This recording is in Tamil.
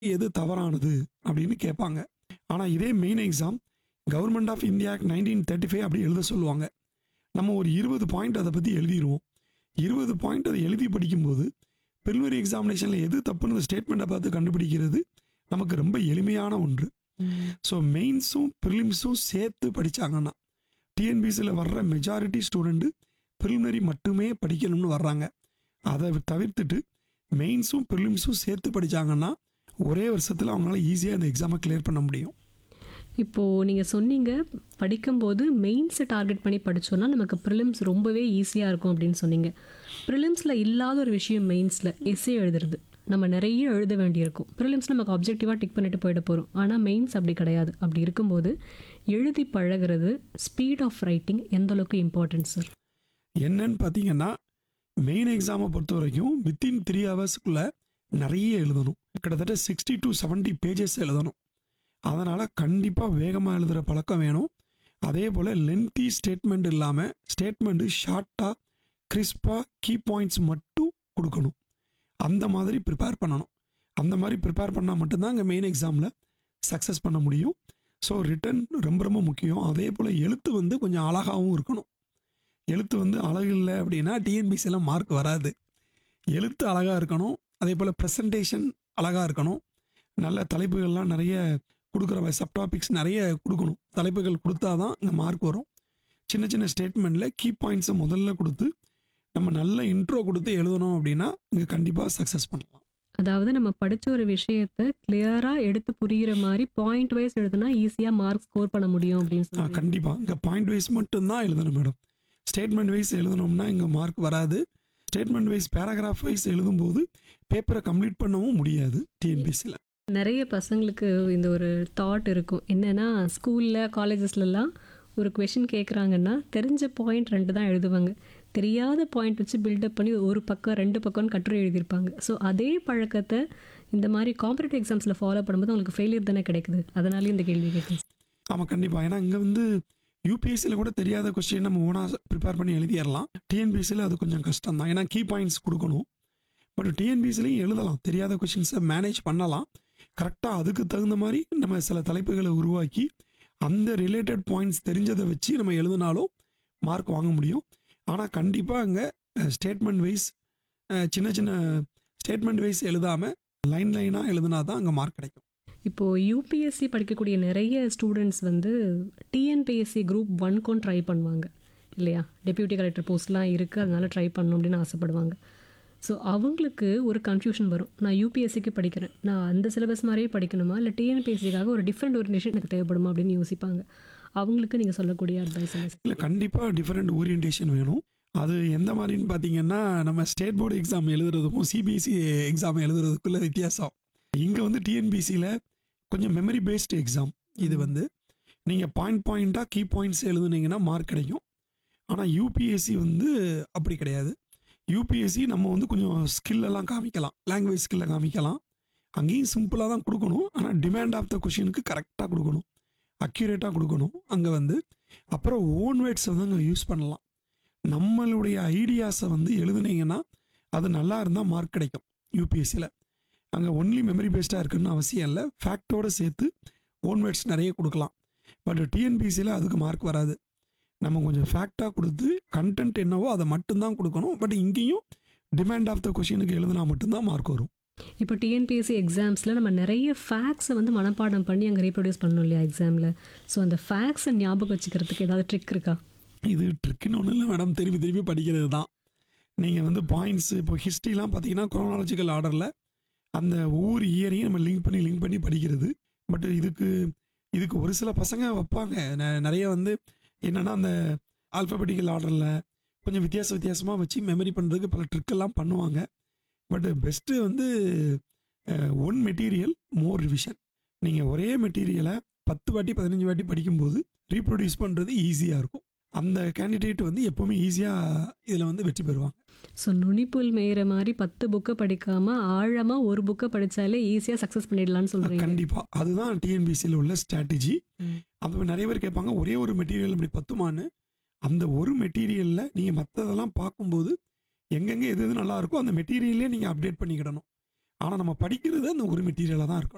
எது தவறானது அப்படின்னு கேட்பாங்க ஆனால் இதே main exam government of India nineteen thirty five அப்படி எழுத சொல்லுவாங்க நம்ம ஒரு இருபது பாயிண்ட் அதை பற்றி எழுதிடுவோம் இருபது பாயிண்ட் அதை எழுதி படிக்கும்போது ப்ரிலிமினரி எக்ஸாமினேஷனில் எது தப்புன்னு ஸ்டேட்மெண்ட்டை பார்த்து கண்டுபிடிக்கிறது நமக்கு ரொம்ப எளிமையான ஒன்று ஸோ மெயின்ஸும் ப்ரிலிம்ஸும் சேர்த்து படித்தாங்கன்னா டிஎன்பிசியில் வர்ற மெஜாரிட்டி ஸ்டூடெண்ட்டு ப்ரிலிமினரி மட்டுமே படிக்கணும்னு வர்றாங்க அதை தவிர்த்துட்டு மெயின்ஸும் ப்ரிலிம்ஸும் சேர்த்து படித்தாங்கன்னா ஒரே வருஷத்தில் அவங்களால ஈஸியாக அந்த எக்ஸாமை கிளியர் பண்ண முடியும் இப்போது நீங்கள் சொன்னீங்க படிக்கும்போது மெயின்ஸை டார்கெட் பண்ணி படித்தோன்னா நமக்கு ப்ரிலிம்ஸ் ரொம்பவே ஈஸியாக இருக்கும் அப்படின்னு சொன்னீங்க ப்ரிலிம்ஸில் இல்லாத ஒரு விஷயம் மெயின்ஸில் எஸ்ஸே எழுதுறது நம்ம நிறைய எழுத வேண்டியிருக்கும் ப்ரிலிம்ஸ் நமக்கு அப்ஜெக்டிவாக டிக் பண்ணிட்டு போயிட போகிறோம் ஆனால் மெயின்ஸ் அப்படி கிடையாது அப்படி இருக்கும்போது எழுதி பழகிறது ஸ்பீட் ஆஃப் ரைட்டிங் எந்த அளவுக்கு இம்பார்ட்டன்ட் சார் என்னன்னு பார்த்தீங்கன்னா மெயின் எக்ஸாமை பொறுத்த வரைக்கும் வித்தின் த்ரீ ஹவர்ஸ்க்குள்ளே நிறைய எழுதணும் கிட்டத்தட்ட சிக்ஸ்டி டு 70 பேஜஸ் எழுதணும் அதனால் கண்டிப்பாக வேகமாக எழுதுகிற பழக்கம் வேணும் அதே போல் லென்த்தி ஸ்டேட்மெண்ட் இல்லாமல் ஸ்டேட்மெண்ட்டு ஷார்ட்டாக கிறிஸ்பாக கீ பாயிண்ட்ஸ் மட்டும் கொடுக்கணும் அந்த மாதிரி ப்ரிப்பேர் பண்ணணும் அந்த மாதிரி ப்ரிப்பேர் பண்ணால் மட்டும்தான் அங்கே மெயின் எக்ஸாமில் சக்ஸஸ் பண்ண முடியும் ஸோ ரிட்டன் ரொம்ப ரொம்ப முக்கியம் அதே போல் எழுத்து வந்து கொஞ்சம் அழகாகவும் இருக்கணும் எழுத்து வந்து அழகு இல்லை அப்படின்னா டிஎன்பிசியில் மார்க் வராது எழுத்து அழகாக இருக்கணும் அதே போல் ப்ரெசன்டேஷன் அழகாக இருக்கணும் நல்ல தலைப்புகள்லாம் நிறைய கொடுக்குற சப் டாபிக்ஸ் நிறைய கொடுக்கணும் தலைப்புகள் கொடுத்தா தான் இங்கே மார்க் வரும் சின்ன சின்ன ஸ்டேட்மெண்ட்டில் கீ பாயிண்ட்ஸை முதல்ல கொடுத்து நம்ம நல்ல இன்ட்ரோ கொடுத்து எழுதணும் அப்படின்னா இங்கே கண்டிப்பாக சக்ஸஸ் பண்ணலாம் அதாவது நம்ம படிச்ச ஒரு விஷயத்தை கிளியராக எடுத்து புரிகிற மாதிரி பாயிண்ட் வைஸ் எழுதுனா ஈஸியாக மார்க் ஸ்கோர் பண்ண முடியும் அப்படின்னு ஆ சொல்லி கண்டிப்பாக இங்கே பாயிண்ட் வைஸ் மட்டும்தான் எழுதணும் மேடம் ஸ்டேட்மெண்ட் வைஸ் எழுதணும்னா இங்கே மார்க் வராது ஸ்டேட்மெண்ட் வைஸ் பேராகிராஃப் வைஸ் எழுதும்போது பேப்பரை கம்ப்ளீட் பண்ணவும் முடியாது டிஎன்பிசியில் நிறைய பசங்களுக்கு இந்த ஒரு தாட் இருக்கும் என்னன்னா ஸ்கூலில் காலேஜஸ்லலாம் ஒரு கொஷின் கேட்குறாங்கன்னா தெரிஞ்ச பாயிண்ட் ரெண்டு தான் எழுதுவாங்க தெரியாத பாயிண்ட் வச்சு பில்டப் பண்ணி ஒரு பக்கம் ரெண்டு பக்கம்னு கட்டுரை எழுதியிருப்பாங்க ஸோ அதே பழக்கத்தை இந்த மாதிரி காம்படிட்டிவ் எக்ஸாம்ஸில் ஃபாலோ பண்ணும்போது உங்களுக்கு ஃபெயிலியர் தானே கிடைக்குது அதனாலேயே இந்த கேள்வி கேட்குறேன் ஆமாம் கண்டிப்பாக ஏன்னா இங்கே வந்து யூபிஎஸ்சியில் கூட தெரியாத கொஸ்டின் நம்ம ஓனாக ப்ரிப்பேர் பண்ணி எழுதிடலாம் டிஎன்பிஎஸ்சியில் அது கொஞ்சம் கஷ்டம் தான் ஏன்னா கீ பாயிண்ட்ஸ் கொடுக்கணும் பட் டிஎன்பிஎஸ்சிலையும் எழுதலாம் தெரியாத கொஷின்ஸை மேனேஜ் பண்ணலாம் கரெக்டாக அதுக்கு தகுந்த மாதிரி நம்ம சில தலைப்புகளை உருவாக்கி அந்த ரிலேட்டட் பாயிண்ட்ஸ் தெரிஞ்சதை வச்சு நம்ம எழுதினாலும் மார்க் வாங்க முடியும் ஆனால் கண்டிப்பாக அங்கே ஸ்டேட்மெண்ட் வைஸ் சின்ன சின்ன ஸ்டேட்மெண்ட் வைஸ் எழுதாமல் லைன் லைனாக எழுதுனா தான் அங்கே மார்க் கிடைக்கும் இப்போது யூபிஎஸ்சி படிக்கக்கூடிய நிறைய ஸ்டூடெண்ட்ஸ் வந்து டிஎன்பிஎஸ்சி குரூப் ஒன்க்கும் ட்ரை பண்ணுவாங்க இல்லையா டெப்யூட்டி கலெக்டர் போஸ்ட்லாம் இருக்குது அதனால ட்ரை பண்ணணும் அப்படின்னு ஆசைப்படுவாங்க ஸோ அவங்களுக்கு ஒரு கன்ஃபியூஷன் வரும் நான் யூபிஎஸ்சிக்கு படிக்கிறேன் நான் அந்த சிலபஸ் மாதிரியே படிக்கணுமா இல்லை டிஎன்பிஎஸ்சிக்காக ஒரு டிஃப்ரெண்ட் ஓரியன்டேஷன் எனக்கு தேவைப்படுமா அப்படின்னு யோசிப்பாங்க அவங்களுக்கு நீங்கள் சொல்லக்கூடிய அட்வைஸ் என்ன இல்லை கண்டிப்பாக டிஃப்ரெண்ட் ஓரியன்டேஷன் வேணும் அது எந்த மாதிரின்னு பார்த்தீங்கன்னா நம்ம ஸ்டேட் போர்டு எக்ஸாம் எழுதுறதுக்கும் சிபிஎஸ்சி எக்ஸாம் எழுதுறதுக்குள்ள வித்தியாசம் இங்கே வந்து டிஎன்பிசியில் கொஞ்சம் மெமரி பேஸ்டு எக்ஸாம் இது வந்து நீங்கள் பாயிண்ட் பாயிண்ட்டாக கீ பாயிண்ட்ஸ் எழுதுனீங்கன்னா மார்க் கிடைக்கும் ஆனால் யூபிஎஸ்சி வந்து அப்படி கிடையாது யூபிஎஸ்சி நம்ம வந்து கொஞ்சம் skill எல்லாம் காமிக்கலாம் லாங்குவேஜ் ஸ்கில்லை காமிக்கலாம் அங்கேயும் சிம்பிளாக தான் கொடுக்கணும் ஆனால் டிமாண்ட் ஆஃப் த கொஷினுக்கு கரெக்டாக கொடுக்கணும் அக்யூரேட்டாக கொடுக்கணும் அங்கே வந்து அப்புறம் ஓன் வேர்ட்ஸை வந்து அங்கே யூஸ் பண்ணலாம் நம்மளுடைய ஐடியாஸை வந்து எழுதுனீங்கன்னா அது நல்லா இருந்தால் மார்க் கிடைக்கும் யூபிஎஸ்சியில் அங்கே ஒன்லி மெமரி பேஸ்டாக இருக்குன்னு அவசியம் இல்லை ஃபேக்டோடு சேர்த்து ஓன் வேர்ட்ஸ் நிறைய கொடுக்கலாம் பட் டிஎன்பிசியில் அதுக்கு மார்க் வராது நம்ம கொஞ்சம் ஃபேக்டாக கொடுத்து கண்டென்ட் என்னவோ அதை மட்டும்தான் கொடுக்கணும் பட் இங்கேயும் டிமாண்ட் ஆஃப் த கொஷினுக்கு எழுதுனா மட்டும்தான் மார்க் வரும் இப்போ டிஎன்பிஎஸ்சி எக்ஸாம்ஸில் நம்ம நிறைய ஃபேக்ஸை வந்து மனப்பாடம் பண்ணி அங்கே ரீப்ரொடியூஸ் பண்ணணும் இல்லையா எக்ஸாமில் ஸோ அந்த ஃபேக்ஸை ஞாபகம் வச்சுக்கிறதுக்கு ஏதாவது ட்ரிக் இருக்கா இது ட்ரிக்குன்னு ஒன்றும் இல்லை மேடம் திருப்பி திருப்பி படிக்கிறது தான் நீங்கள் வந்து பாயிண்ட்ஸ் இப்போ ஹிஸ்ட்ரிலாம் பார்த்தீங்கன்னா குரோனாலஜிக்கல் ஆர்டரில் அந்த ஒவ்வொரு இயரையும் நம்ம லிங்க் பண்ணி லிங்க் பண்ணி படிக்கிறது பட் இதுக்கு இதுக்கு ஒரு சில பசங்க வைப்பாங்க ந- நிறைய வந்து என்னென்னா அந்த ஆல்ஃபபெட்டிக்கல் ஆர்டரில் கொஞ்சம் வித்தியாச வித்தியாசமாக வச்சு மெமரி பண்ணுறதுக்கு பல ட்ரிக்கெல்லாம் பண்ணுவாங்க பட் பெஸ்ட்டு வந்து ஒன் மெட்டீரியல் மோர் ரிவிஷன் நீங்கள் ஒரே மெட்டீரியலை பத்து வாட்டி பதினஞ்சு வாட்டி படிக்கும்போது ரீப்ரொடியூஸ் பண்ணுறது ஈஸியாக இருக்கும் அந்த கேண்டிடேட் வந்து எப்போவுமே ஈஸியாக இதில் வந்து வெற்றி பெறுவாங்க ஸோ நுனிப்புல் மேயிற மாதிரி பத்து புக்கை படிக்காம ஆழமா ஒரு புக்கை படிச்சாலே ஈஸியாக சக்ஸஸ் பண்ணிடலாம்னு சொல்றீங்க கண்டிப்பாக அதுதான் டிஎன்பிசியில் உள்ள ஸ்ட்ராட்டஜி ம். அப்போ நிறைய பேர் கேட்பாங்க ஒரே ஒரு மெட்டீரியல் இப்படி பத்துமான்னு அந்த ஒரு மெட்டீரியலில் நீங்கள் மற்றதெல்லாம் பார்க்கும்போது எங்கெங்கே எது எது நல்லா இருக்கோ அந்த மெட்டீரியலே நீங்கள் அப்டேட் பண்ணிக்கிடணும் ஆனால் நம்ம படிக்கிறது அந்த ஒரு மெட்டீரியலாக தான் இருக்கணும்